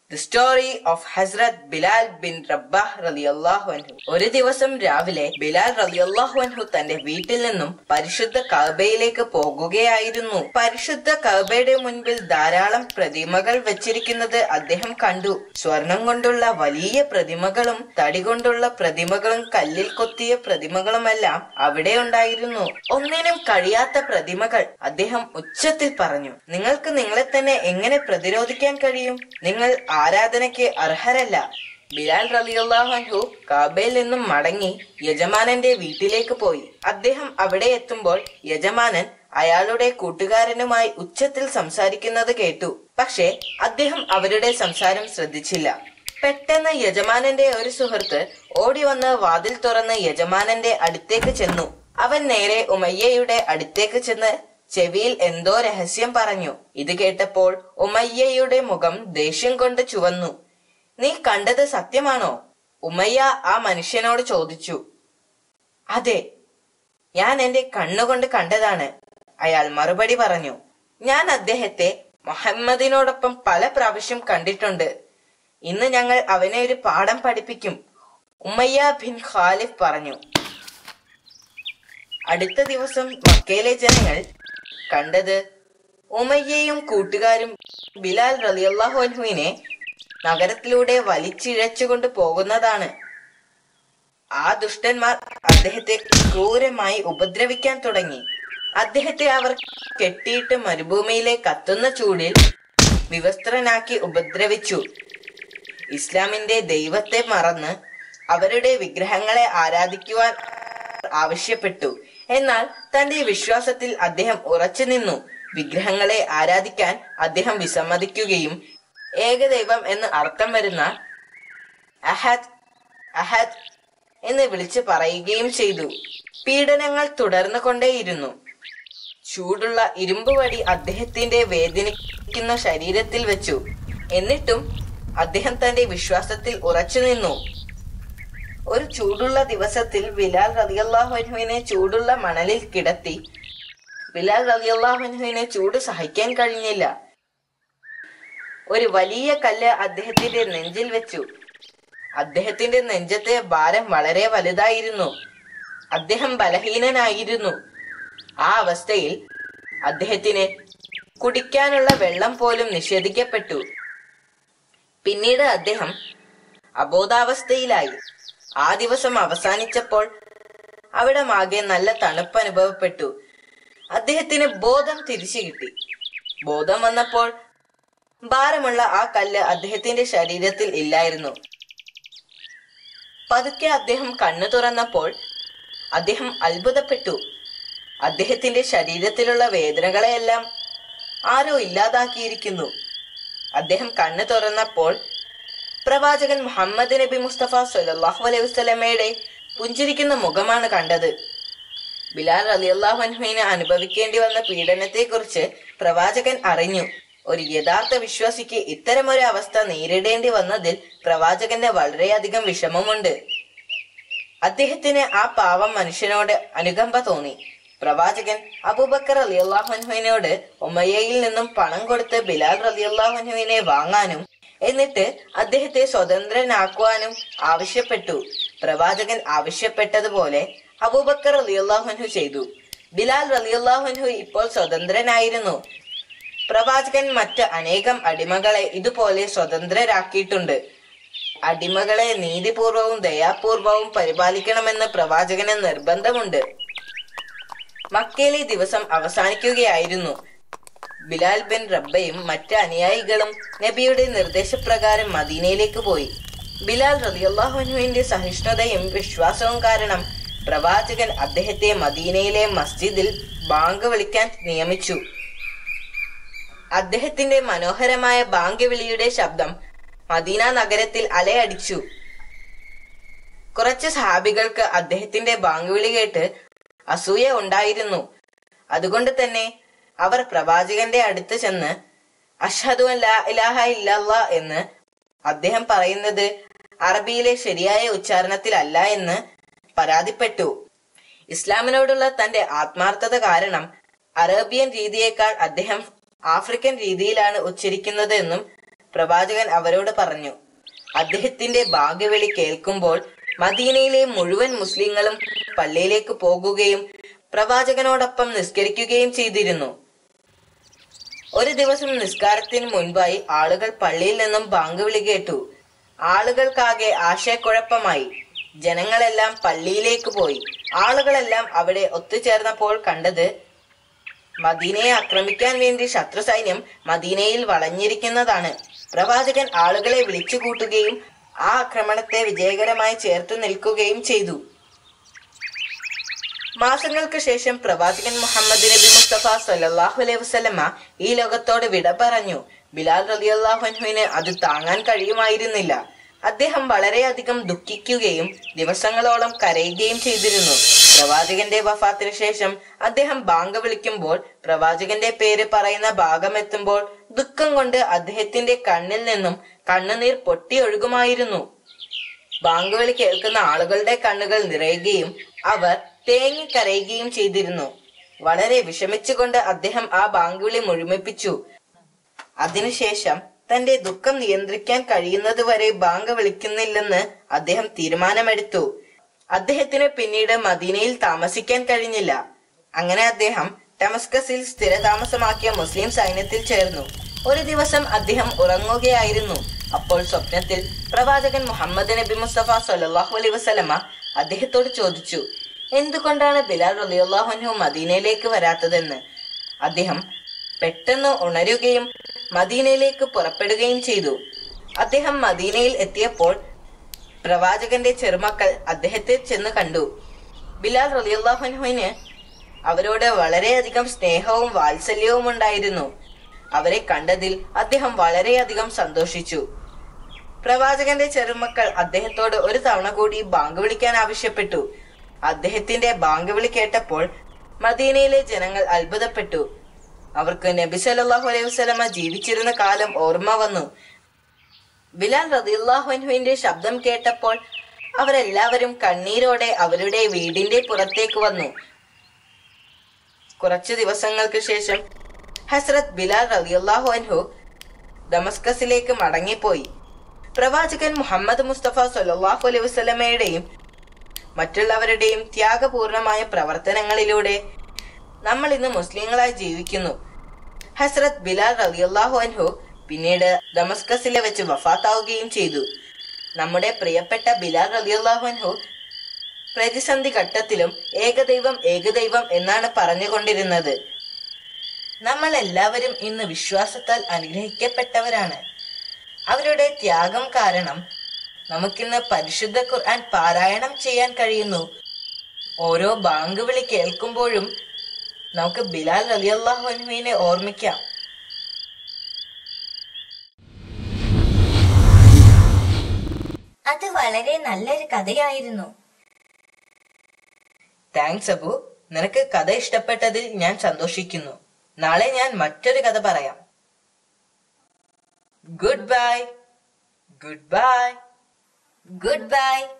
the story of Hazrat Bilal bin Rabah റളിയല്ലാഹു അൻഹു ഒരു ദിവസം രാവിലെ ബിലാൽ റളിയല്ലാഹു അൻഹു തന്റെ വീട്ടിൽ നിന്നും പരിശുദ്ധ കഅബയിലേക്ക് പോകുകയായിരുന്നു പരിശുദ്ധ കഅബയുടെ മുൻപിൽ ധാരാളം പ്രതിമകൾ വെച്ചിരിക്കുന്നത് അദ്ദേഹം കണ്ടു സ്വർണം കൊണ്ടുള്ള വലിയ പ്രതിമകളും തടി കൊണ്ടുള്ള പ്രതിമകളും കല്ലിൽ കൊത്തിയ പ്രതിമകളുമെല്ലാം അവിടെ ഉണ്ടായിരുന്നു ഒന്നിനും കഴിയാത്ത പ്രതിമകൾ അദ്ദേഹം ഉച്ചത്തിൽ പറഞ്ഞു നിങ്ങൾക്ക് നിങ്ങളെ തന്നെ എങ്ങനെ പ്രതിരോധിക്കാൻ കഴിയും നിങ്ങൾ ആരാധനയ്ക്ക് അർഹരല്ല ബിലാൽ റളിയല്ലാഹു അൻഹു കാബയിൽ നിന്നും മടങ്ങി യജമാനന്റെ വീട്ടിലേക്ക് പോയി അദ്ദേഹം അവിടെ എത്തുമ്പോൾ യജമാനൻ അയാളുടെ കൂട്ടുകാരനുമായി ഉച്ചത്തിൽ സംസാരിക്കുന്നത് കേട്ടു പക്ഷേ അദ്ദേഹം അവരുടെ സംസാരം ശ്രദ്ധിച്ചില്ല പെട്ടെന്ന് യജമാനന്റെ ഒരു സുഹൃത്ത് ഓടി വന്ന് വാതിൽ തുറന്ന് യജമാനന്റെ അടുത്തേക്ക് ചെന്നു അവൻ നേരെ ഉമയ്യയുടെ അടുത്തേക്ക് ചെന്ന് ചെവിയിൽ എന്തോ രഹസ്യം പറഞ്ഞു ഇത് കേട്ടപ്പോൾ ഉമയ്യയുടെ മുഖം ദേഷ്യം കൊണ്ട് ചുവന്നു നീ കണ്ടത് സത്യമാണോ ഉമയ്യ ആ മനുഷ്യനോട് ചോദിച്ചു അതെ ഞാൻ എന്റെ കണ്ണുകൊണ്ട് കണ്ടതാണ് അയാൾ മറുപടി പറഞ്ഞു ഞാൻ അദ്ദേഹത്തെ മുഹമ്മദിനോടൊപ്പം പല പ്രാവശ്യം കണ്ടിട്ടുണ്ട് ഇന്ന് ഞങ്ങൾ അവനെ ഒരു പാഠം പഠിപ്പിക്കും ഉമയ്യ ബിൻ ഖാലിഫ് പറഞ്ഞു അടുത്ത ദിവസം മക്കയിലെ ജനങ്ങൾ കണ്ടത് ഉമയ്യയും കൂട്ടുകാരും ബിലാൽ റളിയല്ലാഹു അൻഹുവിനെ നഗരത്തിലൂടെ വലിച്ചിഴച്ചുകൊണ്ട് പോകുന്നതാണ് ആ ദുഷ്ടന്മാർ അദ്ദേഹത്തെ ക്രൂരമായി ഉപദ്രവിക്കാൻ തുടങ്ങി അദ്ദേഹത്തെ അവർ കെട്ടിയിട്ട് മരുഭൂമിയിലെ കത്തുന്ന ചൂടിൽ വിവസ്ത്രനാക്കി ഉപദ്രവിച്ചു ഇസ്ലാമിന്റെ ദൈവത്തെ മറന്ന് അവരുടെ വിഗ്രഹങ്ങളെ ആരാധിക്കുവാൻ ആവശ്യപ്പെട്ടു എന്നാൽ തന്റെ വിശ്വാസത്തിൽ അദ്ദേഹം ഉറച്ചു നിന്നു വിഗ്രഹങ്ങളെ ആരാധിക്കാൻ അദ്ദേഹം വിസമ്മതിക്കുകയും ഏകദൈവം എന്ന് അർത്ഥം വരുന്ന അഹദ് അഹദ് എന്ന് വിളിച്ചു പറയുകയും ചെയ്തു പീഡനങ്ങൾ തുടർന്നു കൊണ്ടേയിരുന്നു ചൂടുള്ള ഇരുമ്പ് വടി അദ്ദേഹത്തിന്റെ വേദനിക്കുന്ന ശരീരത്തിൽ വെച്ചു എന്നിട്ടും അദ്ദേഹം തന്റെ വിശ്വാസത്തിൽ ഉറച്ചു നിന്നു ഒരു ചൂടുള്ള ദിവസത്തിൽ ബിലാൽ റളിയല്ലാഹുവിനെ ചൂടുള്ള മണലിൽ കിടത്തി ബിലാൽ റളിയല്ലാഹുവിനെ ചൂട് സഹിക്കാൻ കഴിഞ്ഞില്ല ഒരു വലിയ കല്ല് അദ്ദേഹത്തിന്റെ നെഞ്ചിൽ വെച്ചു അദ്ദേഹത്തിന്റെ നെഞ്ചത്തെ ഭാരം വളരെ വലുതായിരുന്നു അദ്ദേഹം ബലഹീനനായിരുന്നു ആ അവസ്ഥയിൽ അദ്ദേഹത്തിന് കുടിക്കാനുള്ള വെള്ളം പോലും നിഷേധിക്കപ്പെട്ടു പിന്നീട് അദ്ദേഹം അബോധാവസ്ഥയിലായി ആ ദിവസം അവസാനിച്ചപ്പോൾ അവിടെ ആകെ നല്ല തണുപ്പ് അനുഭവപ്പെട്ടു അദ്ദേഹത്തിന് ബോധം തിരിച്ചു കിട്ടി ബോധം വന്നപ്പോൾ ഭാരമുള്ള ആ കല്ല് അദ്ദേഹത്തിന്റെ ശരീരത്തിൽ ഇല്ലായിരുന്നു പതുക്കെ അദ്ദേഹം കണ്ണു തുറന്നപ്പോൾ അദ്ദേഹം അത്ഭുതപ്പെട്ടു അദ്ദേഹത്തിന്റെ ശരീരത്തിലുള്ള വേദനകളെയെല്ലാം ആരോ ഇല്ലാതാക്കിയിരിക്കുന്നു അദ്ദേഹം കണ്ണു തുറന്നപ്പോൾ പ്രവാചകൻ മുഹമ്മദ് നബി മുസ്തഫ സല്ലല്ലാഹു അലൈഹി വസല്ലമയുടെ പുഞ്ചിരിക്കുന്ന മുഖമാണ് കണ്ടത് ബിലാൽ റളിയല്ലാഹു അൻഹുവിന് അനുഭവിക്കേണ്ടി വന്ന പീഡനത്തെക്കുറിച്ച് പ്രവാചകൻ അറിഞ്ഞു ഒരു യഥാർത്ഥ വിശ്വാസിക്ക് ഇത്തരമൊരു അവസ്ഥ നേരിടേണ്ടി വന്നതിൽ പ്രവാചകന്റെ വളരെയധികം വിഷമമുണ്ട് അദ്ദേഹത്തിന് ആ പാവം മനുഷ്യനോട് അനുകമ്പ തോന്നി പ്രവാചകൻ അബൂബക്കർ റളിയല്ലാഹുവിനോട് ഉമയ്യയിൽ നിന്നും പണം കൊടുത്ത് ബിലാൽ റളിയല്ലാഹുവിനെ വാങ്ങാനും എന്നിട്ട് അദ്ദേഹത്തെ സ്വതന്ത്രനാക്കുവാനും ആവശ്യപ്പെട്ടു പ്രവാചകൻ ആവശ്യപ്പെട്ടതുപോലെ അബൂബക്കർ റളിയല്ലാഹുൻഹു ചെയ്തു ബിലാൽ റളിയല്ലാഹുൻഹു ഇപ്പോൾ സ്വതന്ത്രനായിരുന്നു പ്രവാചകൻ മറ്റ് അനേകം അടിമകളെ ഇതുപോലെ സ്വതന്ത്രരാക്കിയിട്ടുണ്ട് അടിമകളെ നീതിപൂർവവും ദയാപൂർവവും പരിപാലിക്കണമെന്ന് പ്രവാചകന് നിർബന്ധമുണ്ട് മക്കയിലെ ദിവസം അവസാനിക്കുകയായിരുന്നു ബിലാൽ ബിൻ റബ്ബയും മറ്റ് അനുയായികളും നബിയുടെ നിർദ്ദേശപ്രകാരം മദീനയിലേക്ക് പോയി ബിലാൽ റളിയല്ലാഹുവിന്റെ സഹിഷ്ണുതയും വിശ്വാസവും കാരണം പ്രവാചകൻ അദ്ദേഹത്തെ മദീനയിലെ മസ്ജിദിൽ ബാങ്ക് വിളിക്കാൻ നിയമിച്ചു അദ്ദേഹത്തിന്റെ മനോഹരമായ ബാങ്ക് വിളിയുടെ ശബ്ദം മദീന നഗരത്തിൽ അലയടിച്ചു കുറച്ച് സഹാബികൾക്ക് അദ്ദേഹത്തിന്റെ ബാങ്ക് വിളി കേട്ട് അസൂയ ഉണ്ടായിരുന്നു അതുകൊണ്ട് തന്നെ അവർ പ്രവാചകന്റെ അടുത്ത് ചെന്ന് അഷ്ഹദു അൻ ലാ ഇലാഹ ഇല്ലല്ലാ എന്ന് അദ്ദേഹം പറയുന്നത് അറബിയിലെ ശരിയായ ഉച്ചാരണത്തിലല്ല എന്ന് പരാതിപ്പെട്ടു ഇസ്ലാമിനോടുള്ള തന്റെ ആത്മാർത്ഥത കാരണം അറേബ്യൻ രീതിയേക്കാൾ അദ്ദേഹം ആഫ്രിക്കൻ രീതിയിലാണ് ഉച്ചരിക്കുന്നത് എന്നും പ്രവാചകൻ അവരോട് പറഞ്ഞു അദ്ദേഹത്തിന്റെ ഭാഗ്യവിളി കേൾക്കുമ്പോൾ മദീനയിലെ മുഴുവൻ മുസ്ലിങ്ങളും പള്ളിയിലേക്ക് പോകുകയും പ്രവാചകനോടൊപ്പം നിസ്കരിക്കുകയും ചെയ്തിരുന്നു ഒരു ദിവസം നിസ്കാരത്തിന് മുൻപായി ആളുകൾ പള്ളിയിൽ നിന്നും ബാങ്ക് വിളി കേട്ടു ആളുകൾക്കാകെ ആശയക്കുഴപ്പമായി ജനങ്ങളെല്ലാം പള്ളിയിലേക്ക് പോയി ആളുകളെല്ലാം അവിടെ ഒത്തുചേർന്നപ്പോൾ കണ്ടത് മദീനയെ ആക്രമിക്കാൻ വേണ്ടി ശത്രു സൈന്യം മദീനയിൽ വളഞ്ഞിരിക്കുന്നതാണ് പ്രവാചകൻ ആളുകളെ വിളിച്ചു കൂട്ടുകയും ആ ആക്രമണത്തെ വിജയകരമായി ചേർത്ത് നിൽക്കുകയും ചെയ്തു മാസങ്ങൾക്ക് ശേഷം പ്രവാചകൻ മുഹമ്മദ് നബി മുസ്തഫ സല്ലല്ലാഹു അലൈഹി വസല്ലമ ഈ ലോകത്തോട് വിട പറഞ്ഞു ബിലാൽ റളിയല്ലാഹു അൻഹുവിന് അത് താങ്ങാൻ കഴിയുമായിരുന്നില്ല അദ്ദേഹം വളരെയധികം ദുഃഖിക്കുകയും ദിവസങ്ങളോളം കരയുകയും ചെയ്തിരുന്നു പ്രവാചകന്റെ വഫാത്തിന് ശേഷം അദ്ദേഹം ബാങ്ക് വിളിക്കുമ്പോൾ പ്രവാചകന്റെ പേര് പറയുന്ന ഭാഗമെത്തുമ്പോൾ ദുഃഖം കൊണ്ട് അദ്ദേഹത്തിന്റെ കണ്ണിൽ നിന്നും കണ്ണുനീർ പൊട്ടിയൊഴുകുമായിരുന്നു ബാങ്ക് വിളി കേൾക്കുന്ന ആളുകളുടെ കണ്ണുകൾ നിറയുകയും അവർ തേങ്ങിക്കരയുകയും ചെയ്തിരുന്നു വളരെ വിഷമിച്ചുകൊണ്ട് അദ്ദേഹം ആ ബാങ്ക് വിളി മുഴുമിപ്പിച്ചു അതിനുശേഷം തന്റെ ദുഃഖം നിയന്ത്രിക്കാൻ കഴിയുന്നതുവരെ ബാങ്ക് വിളിക്കുന്നില്ലെന്ന് അദ്ദേഹം തീരുമാനമെടുത്തു അദ്ദേഹത്തിന് പിന്നീട് മദീനയിൽ താമസിക്കാൻ കഴിഞ്ഞില്ല അങ്ങനെ അദ്ദേഹം ഡമസ്കസിൽ സ്ഥിരതാമസമാക്കിയ മുസ്ലിം സൈന്യത്തിൽ ചേർന്നു ഒരു ദിവസം അദ്ദേഹം ഉറങ്ങുകയായിരുന്നു അപ്പോൾ സ്വപ്നത്തിൽ പ്രവാചകൻ മുഹമ്മദ് നബി മുസ്തഫ സല്ലല്ലാഹു അലൈഹി വസല്ലമ അദ്ദേഹത്തോട് ചോദിച്ചു എന്തുകൊണ്ടാണ് ബിലാൽ റളിയല്ലാഹു മദീനയിലേക്ക് വരാത്തതെന്ന് അദ്ദേഹം പെട്ടെന്ന് ഉണരുകയും മദീനയിലേക്ക് പുറപ്പെടുകയും ചെയ്തു അദ്ദേഹം മദീനയിൽ എത്തിയപ്പോൾ പ്രവാചകന്റെ ചെറുമക്കൾ അദ്ദേഹത്തെ ചെന്ന് കണ്ടു ബിലാൽ റളിയല്ലാഹുവിന് അവരോട് വളരെയധികം സ്നേഹവും വാത്സല്യവും ഉണ്ടായിരുന്നു അവരെ കണ്ടതിൽ അദ്ദേഹം വളരെയധികം സന്തോഷിച്ചു പ്രവാചകന്റെ ചെറുമക്കൾ അദ്ദേഹത്തോട് ഒരു തവണ കൂടി ബാങ്ക് വിളിക്കാൻ ആവശ്യപ്പെട്ടു അദ്ദേഹത്തിന്റെ ബാങ്ക് വിളി കേട്ടപ്പോൾ മദീനയിലെ ജനങ്ങൾ അത്ഭുതപ്പെട്ടു അവർക്ക് നബി സല്ലല്ലാഹു അലൈഹി വസല്ലമ ജീവിച്ചിരുന്ന കാലം ഓർമ്മ വന്നു ബിലാൽ റദിയുള്ളാഹുവിന്റെ ശബ്ദം കേട്ടപ്പോൾ അവരെല്ലാവരും കണ്ണീരോടെ അവരുടെ വീടിന്റെ പുറത്തേക്ക് വന്നു കുറച്ചു ദിവസങ്ങൾക്ക് ശേഷം ഹസ്രത് ബിലാൽ റളിയല്ലാഹു അൻഹു ദമസ്കസിലേക്ക് മടങ്ങിപ്പോയി പ്രവാചകൻ മുഹമ്മദ് മുസ്തഫ സല്ലല്ലാഹു അലൈഹി വസല്ലമയുടെയും മറ്റുള്ളവരുടെയും ത്യാഗപൂർണമായ പ്രവർത്തനങ്ങളിലൂടെ നമ്മൾ ഇന്ന് മുസ്ലിങ്ങളായി ജീവിക്കുന്നു ഹസ്രത് ബിലാൽ റളിയല്ലാഹു അൻഹു പിന്നീട് ദമസ്കസിലെ വെച്ച് വഫാത്താവുകയും ചെയ്തു നമ്മുടെ പ്രിയപ്പെട്ട ബിലാൽ റളിയല്ലാഹു അൻഹു പ്രതിസന്ധി ഘട്ടത്തിലും ഏകദൈവം ഏകദൈവം എന്നാണ് പറഞ്ഞുകൊണ്ടിരുന്നത് നമ്മൾ എല്ലാവരും ഇന്ന് വിശ്വാസത്താൽ അനുഗ്രഹിക്കപ്പെട്ടവരാണ് അവരുടെ ത്യാഗം കാരണം നമുക്കിന്ന് പരിശുദ്ധ ഖുർആൻ പാരായണം ചെയ്യാൻ കഴിയുന്നു ഓരോ ബാങ്ക് വിളി കേൾക്കുമ്പോഴും നമുക്ക് ബിലാൽ റളിയല്ലാഹു അൻഹുവിനെ ഓർമ്മിക്കാം അത് വളരെ നല്ലൊരു കഥയായിരുന്നു താങ്ക്സ് അബു നിനക്ക് കഥ ഇഷ്ടപ്പെട്ടതിൽ ഞാൻ സന്തോഷിക്കുന്നു നാളെ ഞാൻ മറ്റൊരു കഥ പറയാം goodbye goodbye good bye